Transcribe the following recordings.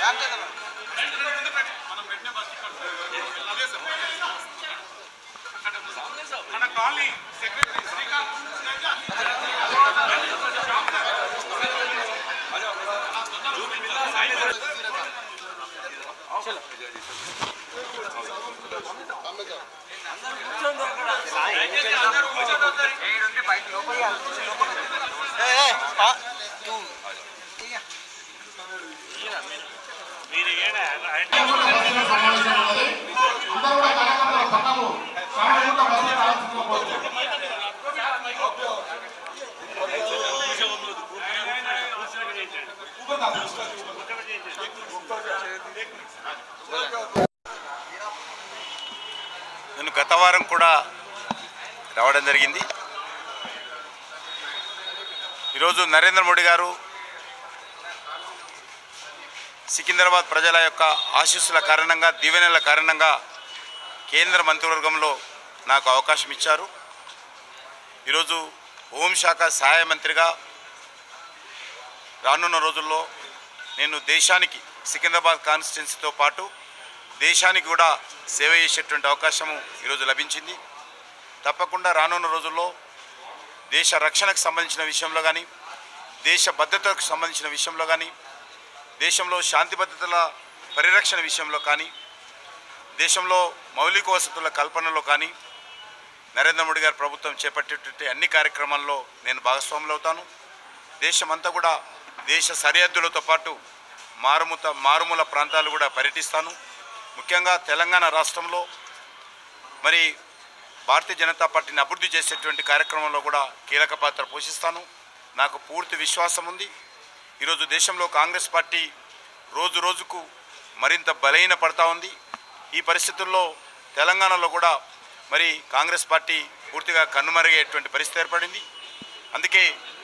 మన colony secretary Srikanth నేను గత వారం కూడా రావడం జరిగింది ఈరోజు నరేంద్ర మోడీ గారు సికింద్రాబాద్ ప్రజల యొక్క ఆశీస్సుల కారణంగా దీవెనల కారణంగా కేంద్ర మంత్రివర్గంలో నాకు అవకాశం ఇచ్చారు ఈరోజు హోంశాఖ సహాయ మంత్రిగా రానున్న రోజుల్లో నేను దేశానికి సికింద్రాబాద్ కాన్స్టిట్యున్సీతో పాటు దేశానికి కూడా సేవ చేసేటువంటి అవకాశము ఈరోజు లభించింది తప్పకుండా రానున్న రోజుల్లో దేశ రక్షణకు సంబంధించిన విషయంలో కానీ దేశ భద్రతకు సంబంధించిన విషయంలో కానీ దేశంలో శాంతి భద్రతల పరిరక్షణ విషయంలో కానీ దేశంలో మౌలిక వసతుల కల్పనలో కానీ నరేంద్ర మోడీ గారి ప్రభుత్వం చేపట్టేటువంటి అన్ని కార్యక్రమాల్లో నేను భాగస్వాములు అవుతాను దేశమంతా కూడా దేశ సరిహద్దులతో పాటు మారుమూత మారుమూల ప్రాంతాలు కూడా పర్యటిస్తాను ముఖ్యంగా తెలంగాణ రాష్ట్రంలో మరి భారతీయ జనతా పార్టీని అభివృద్ధి చేసేటువంటి కార్యక్రమంలో కూడా కీలక పాత్ర పోషిస్తాను నాకు పూర్తి విశ్వాసం ఉంది ఈరోజు దేశంలో కాంగ్రెస్ పార్టీ రోజు రోజుకు మరింత బలహీన పడతా ఉంది ఈ పరిస్థితుల్లో తెలంగాణలో కూడా మరి కాంగ్రెస్ పార్టీ పూర్తిగా కన్నుమరుగయ్యేటువంటి పరిస్థితి ఏర్పడింది అందుకే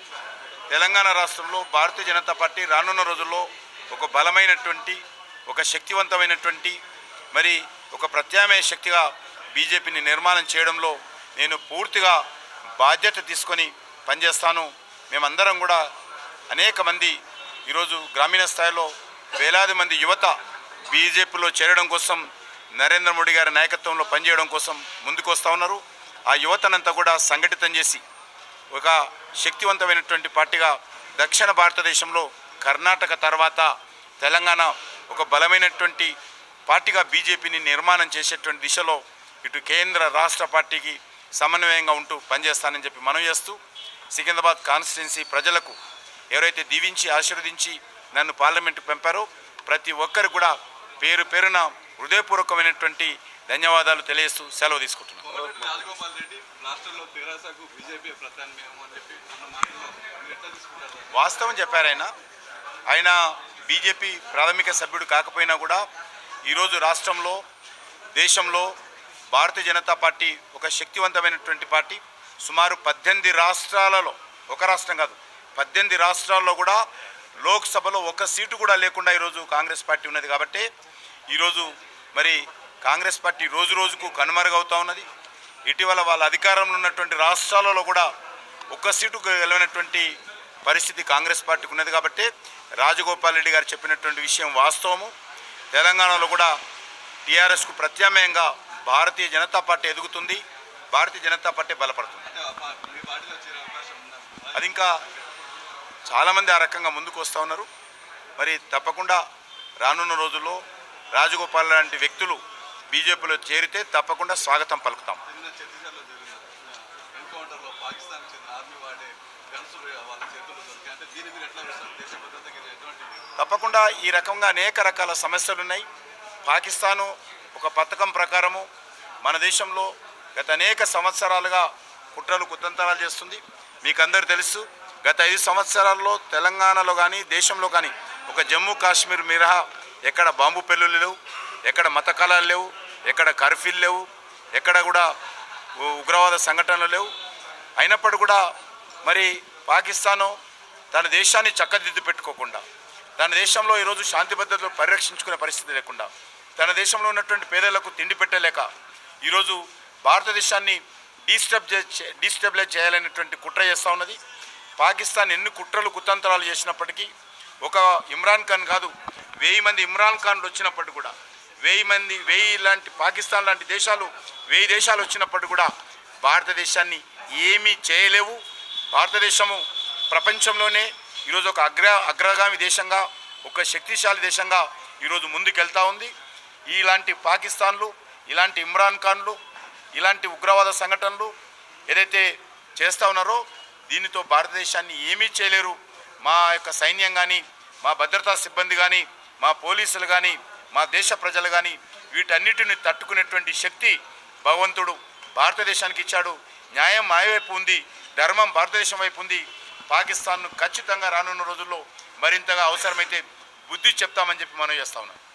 తెలంగాణ రాష్ట్రంలో భారతీయ జనతా పార్టీ రానున్న రోజుల్లో ఒక బలమైనటువంటి ఒక శక్తివంతమైనటువంటి మరి ఒక ప్రత్యామ్నాయ శక్తిగా బీజేపీని నిర్మాణం చేయడంలో నేను పూర్తిగా బాధ్యత తీసుకొని పనిచేస్తాను మేమందరం కూడా అనేక మంది ఈరోజు గ్రామీణ స్థాయిలో వేలాది మంది యువత బీజేపీలో చేరడం కోసం నరేంద్ర మోడీ గారి నాయకత్వంలో పనిచేయడం కోసం ముందుకు వస్తూ ఉన్నారు ఆ యువతనంతా కూడా సంఘటితం చేసి ఒక శక్తివంతమైనటువంటి పార్టీగా దక్షిణ భారతదేశంలో కర్ణాటక తర్వాత తెలంగాణ ఒక బలమైనటువంటి పార్టీగా బీజేపీని నిర్మాణం చేసేటువంటి దిశలో ఇటు కేంద్ర రాష్ట్ర పార్టీకి సమన్వయంగా ఉంటూ పనిచేస్తానని చెప్పి మనం చేస్తూ సికింద్రాబాద్ కాన్స్టిట్యున్సీ ప్రజలకు ఎవరైతే దీవించి ఆశీర్వదించి నన్ను పార్లమెంటుకు పంపారో ప్రతి ఒక్కరు కూడా పేరు పేరున హృదయపూర్వకమైనటువంటి ధన్యవాదాలు తెలియజేస్తూ సెలవు తీసుకుంటున్నాను రాజగోపాల్ రెడ్డి రాష్ట్రంలో తెరాసకు బీజేపీ ప్రత్యామ్నాయం అని చెప్పి అన్న మాటల్లో మీరు ఎట్లా తీసుకుంటారు వాస్తవం చెప్పారు ఆయన ఆయన బీజేపీ ప్రాథమిక సభ్యుడు కాకపోయినా కూడా ఈరోజు రాష్ట్రంలో దేశంలో భారతీయ జనతా పార్టీ ఒక శక్తివంతమైనటువంటి పార్టీ సుమారు పద్దెనిమిది రాష్ట్రాలలో ఒక రాష్ట్రం కాదు పద్దెనిమిది రాష్ట్రాల్లో కూడా లోక్సభలో ఒక సీటు కూడా లేకుండా ఈరోజు కాంగ్రెస్ పార్టీ ఉన్నది కాబట్టి ఈరోజు మరి కాంగ్రెస్ పార్టీ రోజు రోజుకు కనుమరుగవుతా ఉన్నది ఇటీవల వాళ్ళ అధికారంలో ఉన్నటువంటి రాష్ట్రాలలో కూడా ఒక్క సీటు గెలవనటువంటి పరిస్థితి కాంగ్రెస్ పార్టీకి ఉన్నది కాబట్టి రాజగోపాల్ రెడ్డి గారు చెప్పినటువంటి విషయం వాస్తవము తెలంగాణలో కూడా టీఆర్ఎస్కు ప్రత్యామ్నాయంగా భారతీయ జనతా పార్టీ ఎదుగుతుంది భారతీయ జనతా పార్టీ బలపడుతుంది అంటే ఆ పా- మీ పార్టీలో చేరే అవకాశం ఉందా అది ఇంకా చాలామంది ఆ రకంగా ముందుకు వస్తూ ఉన్నారు మరి తప్పకుండా రానున్న రోజుల్లో రాజగోపాల్ లాంటి వ్యక్తులు బీజేపీలో చేరితే తప్పకుండా స్వాగతం పలుకుతాం నిన్న ఛత్తీస్గఢ్లో జరిగిన ఎన్కౌంటర్లో పాకిస్తాన్ చెందిన ఆర్మీ వాడే గన్స్ వాళ్ళ చేతుల్లో దొరికాయి అంటే దీన్ని మీరు ఎట్లా చూస్తారు దేశ భద్రతకి ఎటువంటి తప్పకుండా ఈ రకంగా అనేక రకాల సమస్యలు ఉన్నాయి పాకిస్తాను ఒక పథకం ప్రకారము మన దేశంలో గత అనేక సంవత్సరాలుగా కుట్రలు కుతంత్రాలు చేస్తుంది మీకు అందరు తెలుసు గత ఐదు సంవత్సరాల్లో తెలంగాణలో కానీ దేశంలో కానీ ఒక జమ్మూ కాశ్మీర్ మినహా ఎక్కడ బాంబు పెళ్ళులు లేవు ఎక్కడ మత కళాలు లేవు ఎక్కడ కర్ఫ్యూలు లేవు ఎక్కడ కూడా ఉ- ఉగ్రవాద సంఘటనలు లేవు అయినప్పటికీ కూడా మరి పాకిస్తాను తన దేశాన్ని చక్కదిద్దు పెట్టుకోకుండా తన దేశంలో ఈరోజు శాంతి భద్రతలు పరిరక్షించుకునే పరిస్థితి లేకుండా తన దేశంలో ఉన్నటువంటి పేదలకు తిండి పెట్టలేక ఈరోజు భారతదేశాన్ని డీస్టబ్ డీస్టెబిలైజ్ చేయాలనేటువంటి కుట్ర చేస్తూ ఉన్నది పాకిస్తాన్ ఎన్ని కుట్రలు కుతంత్రాలు చేసినప్పటికీ ఒక ఇమ్రాన్ ఖాన్ కాదు వెయ్యి మంది ఇమ్రాన్ ఖాన్లు వచ్చినప్పటికీ కూడా వెయ్యి మంది వెయ్యి లాంటి పాకిస్తాన్ లాంటి దేశాలు వెయ్యి దేశాలు వచ్చినప్పటికీ కూడా భారతదేశాన్ని ఏమీ చేయలేవు భారతదేశము ప్రపంచంలోనే ఈరోజు ఒక అగ్ర అగ్రగామి దేశంగా ఒక శక్తిశాలి దేశంగా ఈరోజు ముందుకెళ్తా ఉంది ఇలాంటి పాకిస్తాన్లు ఇలాంటి ఇమ్రాన్ ఖాన్లు ఇలాంటి ఉగ్రవాద సంఘటనలు ఏదైతే చేస్తూ ఉన్నారో దీనితో భారతదేశాన్ని ఏమీ చేయలేరు మా యొక్క సైన్యం కానీ మా భద్రతా సిబ్బంది కానీ మా పోలీసులు కానీ మా దేశ ప్రజలు కానీ వీటన్నిటిని తట్టుకునేటువంటి శక్తి భగవంతుడు భారతదేశానికి ఇచ్చాడు న్యాయం మా వైపు ఉంది ధర్మం భారతదేశం వైపు ఉంది పాకిస్తాన్ను ఖచ్చితంగా రానున్న రోజుల్లో మరింతగా అవసరమైతే బుద్ధి చెప్తామని చెప్పి మనం చేస్తా ఉన్నాం